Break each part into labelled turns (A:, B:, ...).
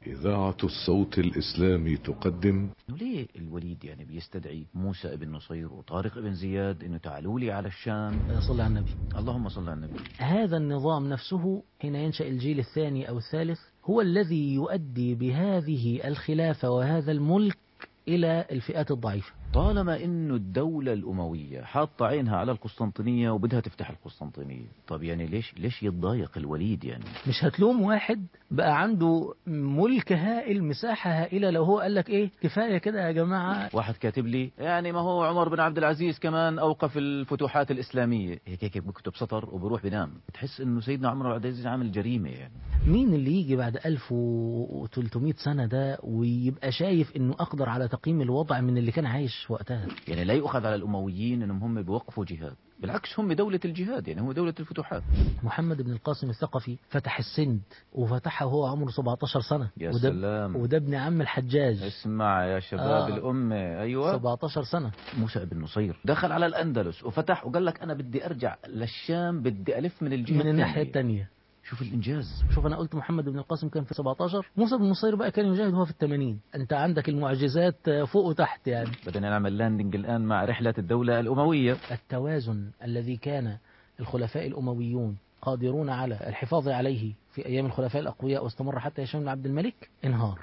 A: إذاعة الصوت الإسلامي تقدم
B: ليه الوليد يعني بيستدعي موسى ابن نصير وطارق ابن زياد انه تعالوا لي على الشام
C: صلى على النبي
B: اللهم صل على النبي
C: هذا النظام نفسه حين ينشأ الجيل الثاني أو الثالث هو الذي يؤدي بهذه الخلافة وهذا الملك إلى الفئات الضعيفة
B: طالما انه الدولة الاموية حاطة عينها على القسطنطينية وبدها تفتح القسطنطينية طب يعني ليش ليش يتضايق الوليد يعني
C: مش هتلوم واحد بقى عنده ملك هائل مساحة هائلة لو هو قال لك ايه كفاية كده يا جماعة
B: واحد كاتب لي يعني ما هو عمر بن عبد العزيز كمان اوقف الفتوحات الاسلامية هيك هيك بكتب سطر وبروح بينام تحس انه سيدنا عمر بن عبد العزيز عامل جريمة يعني
C: مين اللي يجي بعد 1300 سنة ده ويبقى شايف انه اقدر على تقييم الوضع من اللي كان عايش وقتها
B: يعني لا يؤخذ على الامويين انهم هم بيوقفوا جهاد بالعكس هم دولة الجهاد يعني هو دولة الفتوحات
C: محمد بن القاسم الثقفي فتح السند وفتحها وهو عمره 17 سنة
B: يا
C: وده
B: سلام.
C: وده ابن عم الحجاج
B: اسمع يا شباب
C: آه.
B: آه. الأمة أيوة
C: 17 سنة
B: موسى بن نصير دخل على الأندلس وفتح وقال لك أنا بدي أرجع للشام بدي ألف من الجهة
C: من الناحية
B: الثانية.
C: الثانية
B: شوف الإنجاز
C: شوف انا قلت محمد بن القاسم كان في 17 موسى بن نصير بقى كان يجاهد وهو في الثمانين انت عندك المعجزات فوق وتحت يعني
B: بدنا نعمل لاندنج الآن مع رحلة الدولة الأموية
C: التوازن الذي كان الخلفاء الأمويون قادرون على الحفاظ عليه في أيام الخلفاء الأقوياء واستمر حتى هشام بن عبد الملك انهار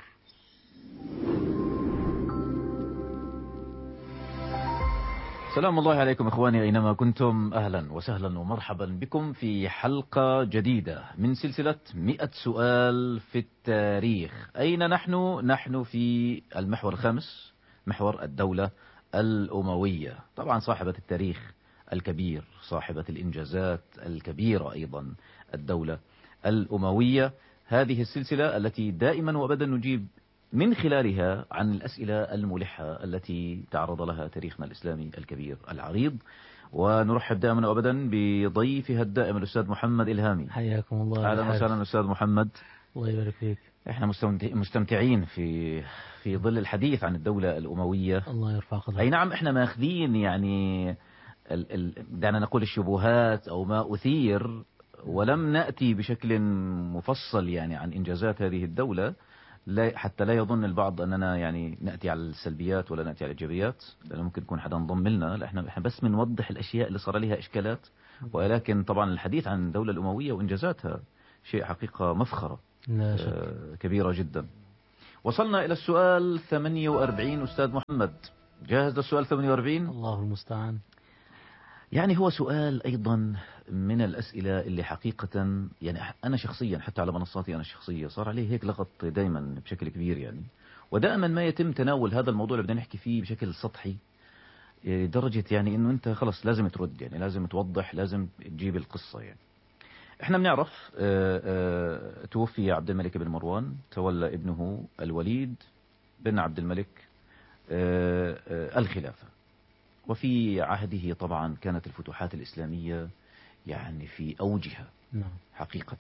B: سلام الله عليكم إخواني أينما كنتم أهلا وسهلا ومرحبا بكم في حلقة جديدة من سلسلة مئة سؤال في التاريخ أين نحن؟ نحن في المحور الخامس محور الدولة الأموية طبعا صاحبة التاريخ الكبير صاحبة الإنجازات الكبيرة أيضا الدولة الأموية هذه السلسلة التي دائما وأبدا نجيب من خلالها عن الأسئلة الملحة التي تعرض لها تاريخنا الإسلامي الكبير العريض ونرحب دائما وأبدا بضيفها الدائم الأستاذ محمد إلهامي
C: حياكم الله
B: أهلا
C: بالحارس.
B: وسهلا أستاذ محمد
C: الله يبارك فيك
B: احنا مستمتع- مستمتعين في في ظل الحديث عن الدولة الأموية
C: الله يرفع
B: أي
C: قدرك
B: نعم احنا ماخذين يعني ال ال دعنا نقول الشبهات أو ما أثير ولم نأتي بشكل مفصل يعني عن إنجازات هذه الدولة لا حتى لا يظن البعض أننا يعني نأتي على السلبيات ولا نأتي على الإيجابيات لأنه ممكن يكون حدا انضم لنا لا احنا احنا بس بنوضح الأشياء اللي صار لها إشكالات ولكن طبعا الحديث عن الدولة الأموية وإنجازاتها شيء حقيقة مفخرة
C: لا شك
B: آه، كبيرة جدا وصلنا إلى السؤال 48 أستاذ محمد جاهز للسؤال 48
C: الله المستعان
B: يعني هو سؤال أيضا من الأسئلة اللي حقيقة يعني أنا شخصيا حتى على منصاتي أنا الشخصية صار عليه هيك لغط دائما بشكل كبير يعني ودائما ما يتم تناول هذا الموضوع اللي بدنا نحكي فيه بشكل سطحي إيه، درجة يعني انه انت خلص لازم ترد يعني لازم توضح لازم تجيب القصة يعني احنا بنعرف آه، آه، توفي عبد الملك بن مروان تولى ابنه الوليد بن عبد الملك آه، آه، الخلافة وفي عهده طبعا كانت الفتوحات الإسلامية يعني في أوجها
C: نعم
B: حقيقة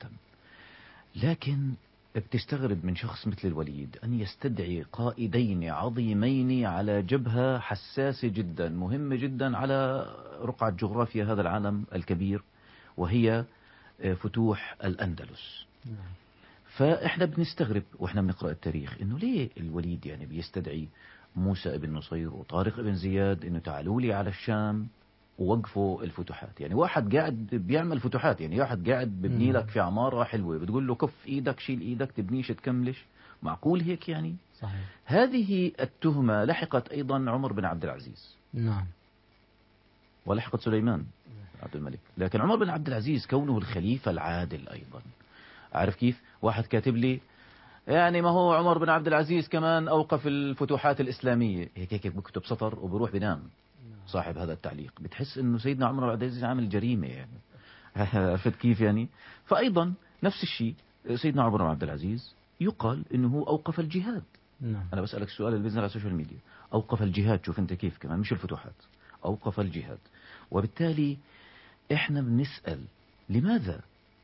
B: لكن بتستغرب من شخص مثل الوليد أن يستدعي قائدين عظيمين على جبهة حساسة جدا مهمة جدا على رقعة جغرافيا هذا العالم الكبير وهي آه، فتوح الأندلس
C: نعم
B: فاحنا بنستغرب واحنا بنقرا التاريخ انه ليه الوليد يعني بيستدعي موسى بن نصير وطارق بن زياد انه تعالوا لي على الشام ووقفوا الفتوحات يعني واحد قاعد بيعمل فتوحات يعني واحد قاعد ببني
C: مم.
B: لك في عمارة حلوة بتقول له كف ايدك شيل ايدك تبنيش تكملش معقول هيك يعني
C: صحيح
B: هذه التهمة لحقت ايضا عمر بن عبد العزيز
C: نعم
B: ولحقت سليمان عبد الملك لكن عمر بن عبد العزيز كونه الخليفة العادل أيضا عارف كيف واحد كاتب لي يعني ما هو عمر بن عبد العزيز كمان أوقف الفتوحات الإسلامية هيك هيك بكتب سطر وبروح بينام صاحب هذا التعليق بتحس انه سيدنا عمر بن عبد العزيز عامل جريمة يعني عرفت كيف يعني فأيضا نفس الشيء سيدنا عمر بن عبد العزيز يقال انه هو اوقف الجهاد
C: نعم
B: انا بسألك السؤال اللي بينزل على السوشيال ميديا اوقف الجهاد شوف انت كيف كمان مش الفتوحات اوقف الجهاد وبالتالي احنا بنسأل لماذا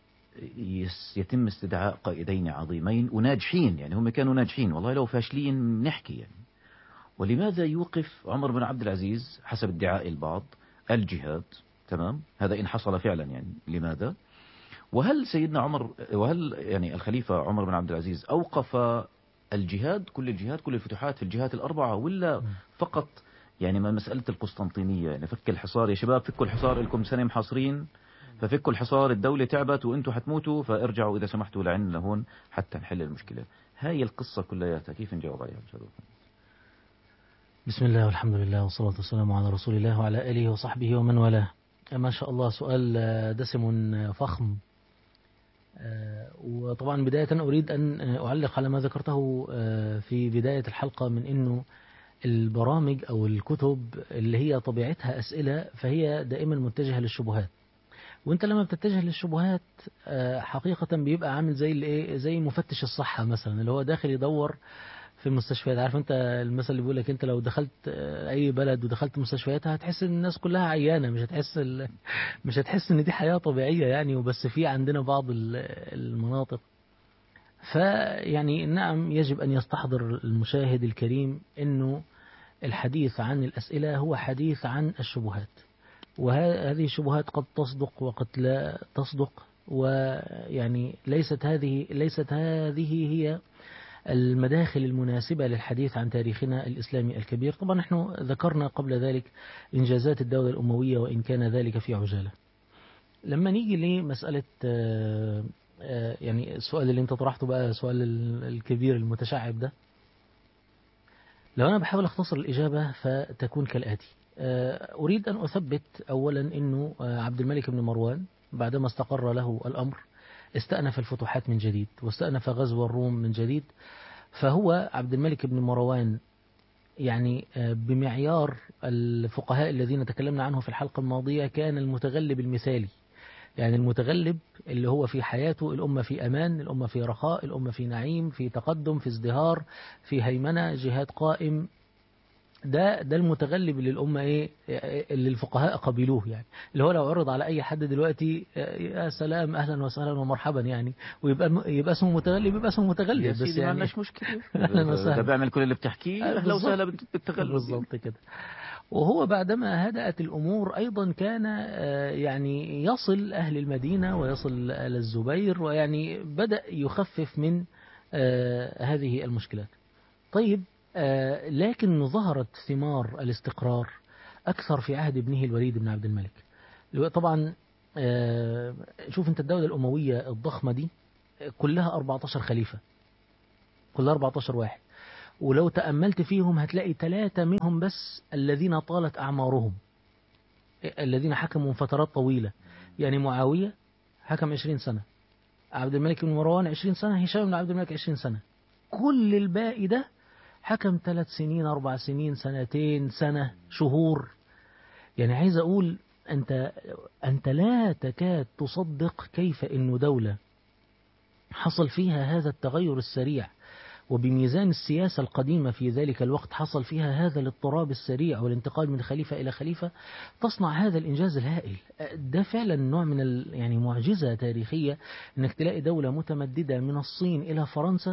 B: يس- يتم استدعاء قائدين عظيمين وناجحين يعني هم كانوا ناجحين والله لو فاشلين نحكي يعني ولماذا يوقف عمر بن عبد العزيز حسب ادعاء البعض الجهاد تمام هذا إن حصل فعلا يعني لماذا وهل سيدنا عمر وهل يعني الخليفة عمر بن عبد العزيز أوقف الجهاد كل الجهاد كل الفتوحات في الجهات الأربعة ولا فقط يعني ما مسألة القسطنطينية يعني فك الحصار يا شباب فكوا الحصار لكم سنة محاصرين ففكوا الحصار الدولة تعبت وانتم حتموتوا فارجعوا إذا سمحتوا لعنا لهون حتى نحل المشكلة هاي القصة كلياتها كيف نجاوب عليها أستاذ وفاء؟
C: بسم الله والحمد لله والصلاة والسلام على رسول الله وعلى آله وصحبه ومن والاه ما شاء الله سؤال آه، دسم آه، فخم آه، وطبعا بداية أريد أن آه، أعلق على ما ذكرته آه، في بداية الحلقة من أنه البرامج أو الكتب اللي هي طبيعتها أسئلة فهي دائما متجهة للشبهات وانت لما بتتجه للشبهات آه، حقيقة بيبقى عامل زي الايه زي مفتش الصحة مثلا اللي هو داخل يدور في المستشفيات عارف انت المثل اللي بيقول لك انت لو دخلت آه، اي بلد ودخلت مستشفياتها هتحس ان الناس كلها عيانه مش هتحس ال... مش هتحس ان دي حياه طبيعيه يعني وبس في عندنا بعض ال- المناطق فيعني نعم يجب ان يستحضر المشاهد الكريم انه الحديث عن الاسئله هو حديث عن الشبهات وهذه الشبهات قد تصدق وقد لا تصدق ويعني ليست هذه ليست هذه هي المداخل المناسبة للحديث عن تاريخنا الإسلامي الكبير طبعا نحن ذكرنا قبل ذلك إنجازات الدولة الأموية وإن كان ذلك في عجالة لما نيجي لمسألة آه، آه، يعني السؤال اللي انت طرحته بقى السؤال ال- الكبير المتشعب ده لو أنا بحاول أختصر الإجابة فتكون كالآتي آه، أريد أن أثبت أولا أنه آه، عبد الملك بن مروان بعدما استقر له الأمر استأنف الفتوحات من جديد واستأنف غزو الروم من جديد فهو عبد الملك بن مروان يعني آه، بمعيار الفقهاء الذين تكلمنا عنه في الحلقة الماضية كان المتغلب المثالي يعني المتغلب اللي هو في حياته الأمة في أمان الأمة في رخاء الأمة في نعيم في تقدم في ازدهار في هيمنة جهاد قائم ده ده المتغلب اللي الأمة إيه اللي الفقهاء قبلوه يعني اللي هو لو عرض على أي حد دلوقتي يا سلام أهلا وسهلا ومرحبا يعني ويبقى يبقى اسمه متغلب يبقى اسمه متغلب
B: يا
C: بس
B: سيدي ما
C: يعني
B: عندناش مشكلة
C: أهلاً
B: ده
C: وسهلاً.
B: بيعمل كل اللي بتحكيه
C: أهلاً
B: أهلا وسهلا
C: بالظبط.
B: بالتغلب
C: بالظبط كده وهو بعدما هدأت الأمور أيضا كان آه، يعني يصل أهل المدينة ويصل آل الزبير ويعني بدأ يخفف من آه، هذه المشكلات طيب آه، لكن ظهرت ثمار الاستقرار أكثر في عهد ابنه الوليد بن عبد الملك اللي هو طبعا آه، شوف أنت الدولة الأموية الضخمة دي كلها 14 خليفة كلها 14 واحد ولو تأملت فيهم هتلاقي ثلاثة منهم بس الذين طالت أعمارهم الذين حكموا فترات طويلة يعني معاوية حكم 20 سنة عبد الملك بن مروان 20 سنة هشام بن عبد الملك 20 سنة كل الباقي ده حكم ثلاث سنين أربع سنين سنتين سنة شهور يعني عايز أقول أنت أنت لا تكاد تصدق كيف إنه دولة حصل فيها هذا التغير السريع وبميزان السياسة القديمة في ذلك الوقت حصل فيها هذا الاضطراب السريع والانتقال من خليفة إلى خليفة تصنع هذا الإنجاز الهائل ده فعلا نوع من ال يعني معجزة تاريخية أنك تلاقي دولة متمددة من الصين إلى فرنسا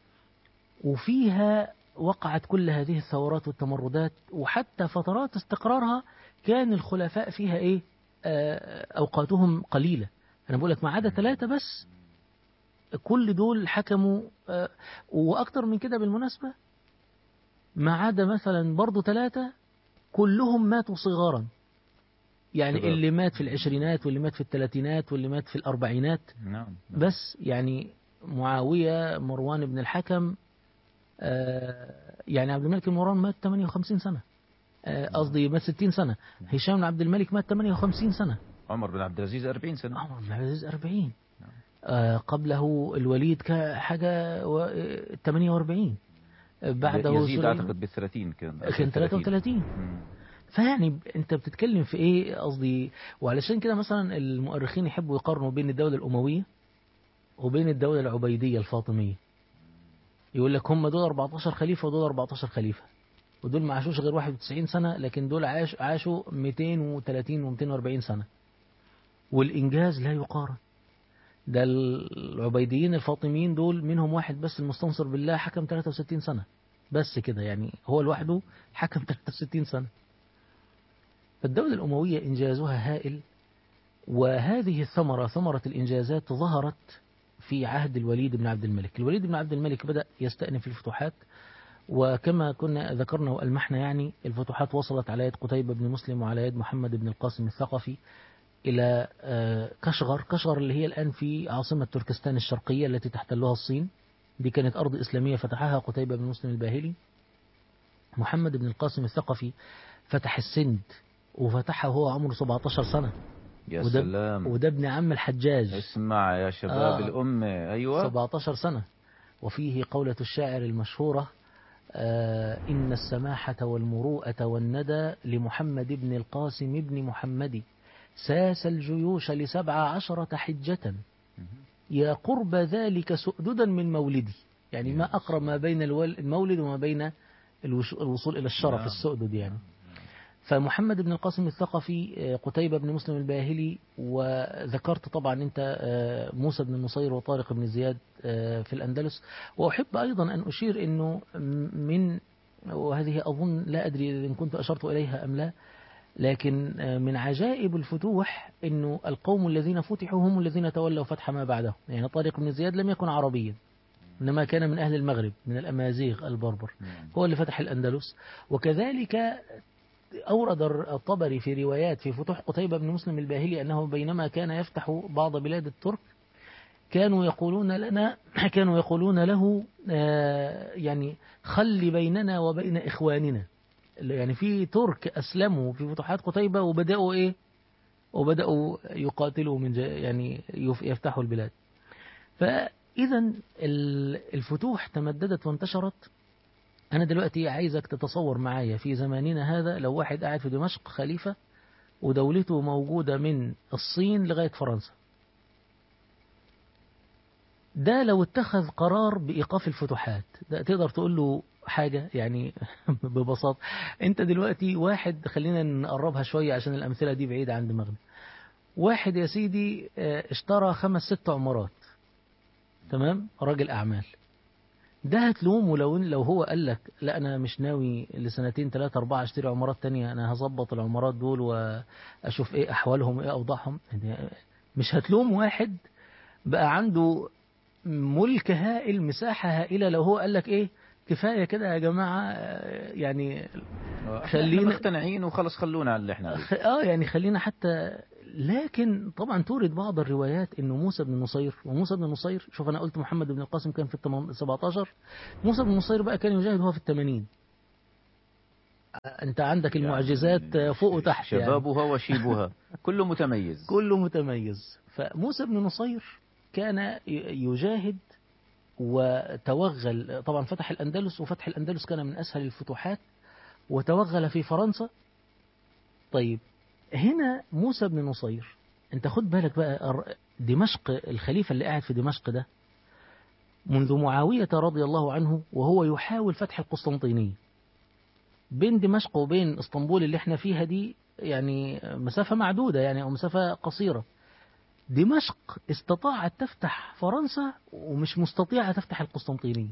C: وفيها وقعت كل هذه الثورات والتمردات وحتى فترات استقرارها كان الخلفاء فيها إيه آه، أوقاتهم قليلة أنا بقول لك ما عدا ثلاثة بس كل دول حكموا آه، وأكتر من كده بالمناسبة ما عدا مثلا برضو ثلاثة كلهم ماتوا صغارا يعني
B: شباب.
C: اللي مات في العشرينات واللي مات في الثلاثينات واللي مات في الأربعينات
B: نعم
C: بس يعني معاوية مروان بن الحكم آه، يعني عبد الملك بن مروان مات 58 سنة آه، قصدي مات 60 سنة هشام بن عبد الملك مات 58 سنه
B: عمر بن عبد العزيز 40 سنة
C: عمر بن عبد العزيز 40 آه قبله الوليد كحاجة و- آه، 48 آه، بعده
B: يزيد
C: سليمان
B: أعتقد بال 30 كان
C: كان 33
B: مم.
C: فيعني ب- انت بتتكلم في ايه قصدي وعلشان كده مثلا المؤرخين يحبوا يقارنوا بين الدولة الأموية وبين الدولة العبيدية الفاطمية يقول لك هم دول 14 خليفة ودول 14 خليفة ودول ما عاشوش غير 91 سنة لكن دول عاش عاشوا 230 و240 سنة والإنجاز لا يقارن ده العبيديين الفاطميين دول منهم واحد بس المستنصر بالله حكم 63 سنة بس كده يعني هو لوحده حكم 63 سنة فالدولة الأموية إنجازها هائل وهذه الثمرة ثمرة الإنجازات ظهرت في عهد الوليد بن عبد الملك الوليد بن عبد الملك بدأ يستأنف الفتوحات وكما كنا ذكرنا وألمحنا يعني الفتوحات وصلت على يد قتيبة بن مسلم وعلى يد محمد بن القاسم الثقفي إلى آه، كشغر كشغر اللي هي الآن في عاصمة تركستان الشرقية التي تحتلها الصين دي كانت أرض إسلامية فتحها قتيبة بن مسلم الباهلي محمد بن القاسم الثقفي فتح السند وفتحها وهو عمره 17 سنة
B: يا
C: وده,
B: سلام
C: وده ابن عم الحجاج
B: اسمع يا شباب
C: آه.
B: الأمة أيوة
C: 17 سنة وفيه قولة الشاعر المشهورة آه إن السماحة والمروءة والندى لمحمد بن القاسم بن محمد ساس الجيوش لسبع عشرة حجة يا قرب ذلك سؤددا من مولدي يعني ما أقرب ما بين الول- المولد وما بين الوش- الوصول إلى الشرف
B: نعم.
C: السؤدد يعني فمحمد بن القاسم الثقفي آه، قتيبة بن مسلم الباهلي وذكرت طبعا انت آه، موسى بن النصير وطارق بن زياد آه، في الأندلس وأحب أيضا أن أشير أنه من وهذه أظن لا أدري إن كنت أشرت إليها أم لا لكن آه، من عجائب الفتوح أنه القوم الذين فتحوا هم الذين تولوا فتح ما بعدهم يعني طارق بن زياد لم يكن عربيا إنما كان من أهل المغرب من الأمازيغ البربر هو اللي فتح الأندلس وكذلك أورد الطبري في روايات في فتوح قتيبة بن مسلم الباهلي أنه بينما كان يفتح بعض بلاد الترك كانوا يقولون لنا كانوا يقولون له آه، يعني خل بيننا وبين إخواننا يعني في ترك أسلموا في فتوحات قتيبة وبدأوا إيه وبدأوا يقاتلوا من جا- يعني يف- يفتحوا البلاد فإذا ال- الفتوح تمددت وانتشرت أنا دلوقتي عايزك تتصور معايا في زماننا هذا لو واحد قاعد في دمشق خليفة ودولته موجودة من الصين لغاية فرنسا ده لو اتخذ قرار بإيقاف الفتوحات ده تقدر تقول له حاجة يعني ببساطة انت دلوقتي واحد خلينا نقربها شوية عشان الأمثلة دي بعيدة عن دماغنا واحد يا سيدي اه، اشترى خمس ست عمارات تمام راجل أعمال ده هتلومه لو لو هو قال لك لا انا مش ناوي لسنتين ثلاثة أربعة اشتري عمارات تانية انا هظبط العمارات دول واشوف ايه احوالهم ايه اوضاعهم يعني مش هتلوم واحد بقى عنده ملك هائل مساحة هائلة لو هو قال لك ايه كفاية كده يا جماعة آه، يعني
B: خلينا
C: خلينا-
B: مقتنعين وخلص خلونا على اللي احنا عليه.
C: خ- اه يعني خلينا حتى لكن طبعا تورد بعض الروايات انه موسى بن نصير وموسى بن نصير شوف انا قلت محمد بن القاسم كان في التمن- 17 موسى بن نصير بقى كان يجاهد هو في الثمانين انت عندك المعجزات
B: يعني
C: فوق وتحت يعني.
B: شبابها وشيبها كله متميز
C: كله متميز فموسى بن نصير كان ي- يجاهد وتوغل طبعا فتح الأندلس وفتح الأندلس كان من أسهل الفتوحات وتوغل في فرنسا طيب هنا موسى بن نصير انت خد بالك بقى الر- دمشق الخليفة اللي قاعد في دمشق ده منذ معاوية رضي الله عنه وهو يحاول فتح القسطنطينية بين دمشق وبين اسطنبول اللي احنا فيها دي يعني مسافة معدودة يعني أو مسافة قصيرة دمشق استطاعت تفتح فرنسا ومش مستطيعة تفتح القسطنطينية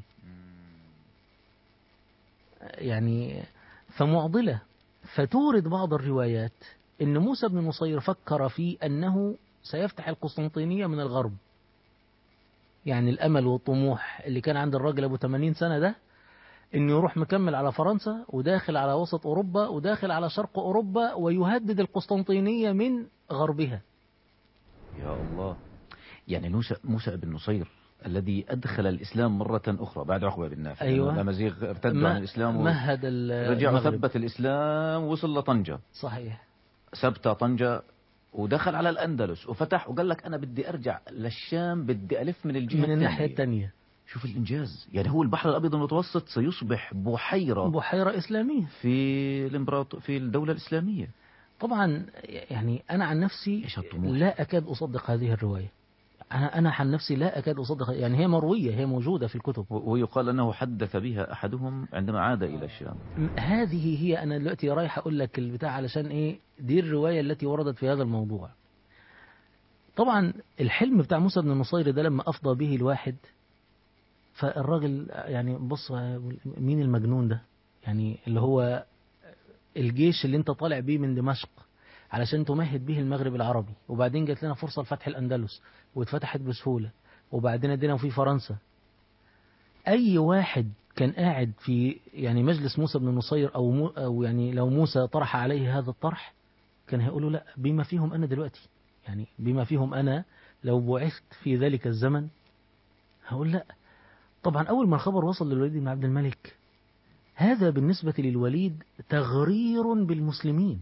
C: يعني فمعضلة فتورد بعض الروايات أن موسى بن نصير فكر في أنه سيفتح القسطنطينية من الغرب يعني الأمل والطموح اللي كان عند الراجل أبو 80 سنة ده انه يروح مكمل على فرنسا وداخل على وسط اوروبا وداخل على شرق اوروبا ويهدد القسطنطينيه من غربها
B: يا الله يعني موسى موسى بن نصير الذي أدخل الإسلام مرة أخرى بعد عقبة بن نافع
C: أيوة.
B: لأن الأمازيغ ارتدوا
C: ما-
B: عن الإسلام
C: مهد ال-
B: ورجع
C: المغرب.
B: وثبت الإسلام وصل لطنجة
C: صحيح
B: ثبت طنجة ودخل على الأندلس وفتح وقال لك أنا بدي أرجع للشام بدي ألف من الجهة
C: من الناحيه
B: الثانية.
C: الثانيه
B: شوف الإنجاز يعني هو البحر الأبيض المتوسط سيصبح بحيرة
C: بحيره اسلاميه
B: في الإمبراط في الدولة الإسلامية
C: طبعا يعني انا عن نفسي
B: إيش الطموح؟
C: لا اكاد اصدق هذه الروايه انا انا عن نفسي لا اكاد اصدق يعني هي مرويه هي موجوده في الكتب
B: و- ويقال أنه حدث بها أحدهم عندما عاد إلى الشام
C: م- هذه هي انا دلوقتي رايح اقول لك البتاع علشان ايه دي الروايه التي وردت في هذا الموضوع طبعا الحلم بتاع موسى بن النصير ده لما افضى به الواحد فالراجل يعني بص مين المجنون ده يعني اللي هو الجيش اللي انت طالع بيه من دمشق علشان تمهد به المغرب العربي وبعدين جات لنا فرصة لفتح الأندلس واتفتحت بسهولة وبعدين ادينا في فرنسا اي واحد كان قاعد في يعني مجلس موسى بن نصير او مو او يعني لو موسى طرح عليه هذا الطرح كان هيقولوا لا بما فيهم انا دلوقتي يعني بما فيهم انا لو بعثت في ذلك الزمن هقول لا طبعا اول ما الخبر وصل للوليد بن عبد الملك هذا بالنسبة للوليد تغرير بالمسلمين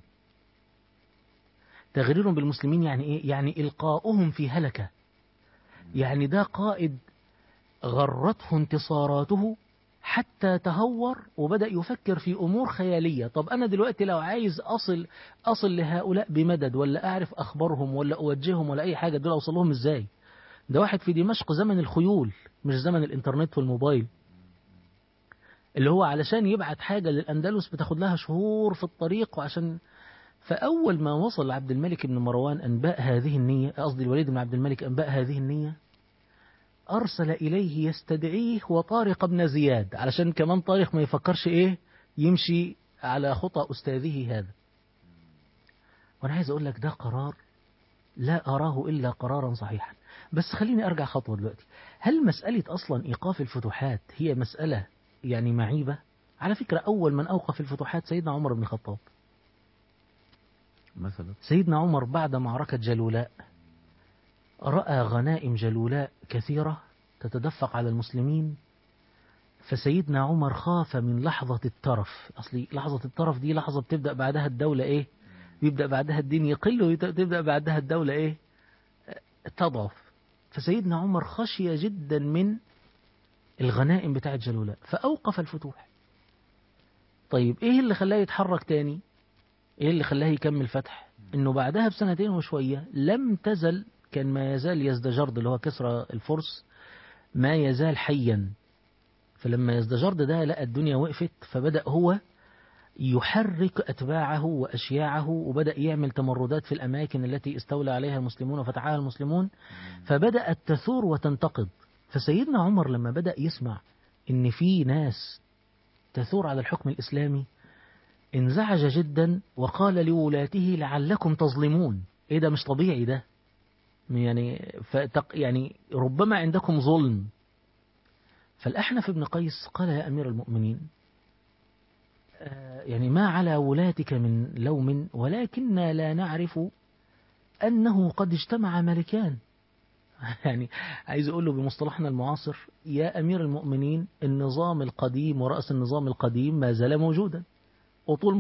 C: تغرير بالمسلمين يعني ايه يعني القاؤهم في هلكة يعني ده قائد غرته انتصاراته حتى تهور وبدأ يفكر في أمور خيالية طب أنا دلوقتي لو عايز أصل أصل لهؤلاء بمدد ولا أعرف أخبارهم ولا أوجههم ولا أي حاجة دول أوصل لهم إزاي ده واحد في دمشق زمن الخيول مش زمن الإنترنت والموبايل اللي هو علشان يبعت حاجة للأندلس بتاخد لها شهور في الطريق وعشان فأول ما وصل عبد الملك بن مروان أنباء هذه النية قصدي الوليد بن عبد الملك أنباء هذه النية أرسل إليه يستدعيه وطارق بن زياد علشان كمان طارق ما يفكرش إيه يمشي على خطى أستاذه هذا وأنا عايز أقول لك ده قرار لا أراه إلا قرارا صحيحا بس خليني أرجع خطوة دلوقتي هل مسألة أصلا إيقاف الفتوحات هي مسألة يعني معيبة على فكرة أول من أوقف الفتوحات سيدنا عمر بن الخطاب
B: مثلا
C: سيدنا عمر بعد معركة جلولاء رأى غنائم جلولاء كثيرة تتدفق على المسلمين فسيدنا عمر خاف من لحظة الترف أصلي لحظة الترف دي لحظة بتبدأ بعدها الدولة إيه بيبدأ بعدها الدين يقل وتبدأ بعدها الدولة إيه تضعف فسيدنا عمر خشي جدا من الغنائم بتاعت جلولاء فأوقف الفتوح طيب إيه اللي خلاه يتحرك تاني إيه اللي خلاه يكمل فتح إنه بعدها بسنتين وشوية لم تزل كان ما يزال يزدجرد اللي هو كسرى الفرس ما يزال حيا فلما يزدجرد ده لقى الدنيا وقفت فبدأ هو يحرك أتباعه وأشياعه وبدأ يعمل تمردات في الأماكن التي استولى عليها المسلمون وفتحها المسلمون فبدأت تثور وتنتقض فسيدنا عمر لما بدأ يسمع إن في ناس تثور على الحكم الإسلامي انزعج جدا وقال لولاته لعلكم تظلمون ايه ده مش طبيعي ده يعني فتق يعني ربما عندكم ظلم فالأحنف بن قيس قال يا أمير المؤمنين يعني ما على ولاتك من لوم ولكننا لا نعرف أنه قد اجتمع ملكان يعني عايز أقول له بمصطلحنا المعاصر يا أمير المؤمنين النظام القديم ورأس النظام القديم ما زال موجودا وطول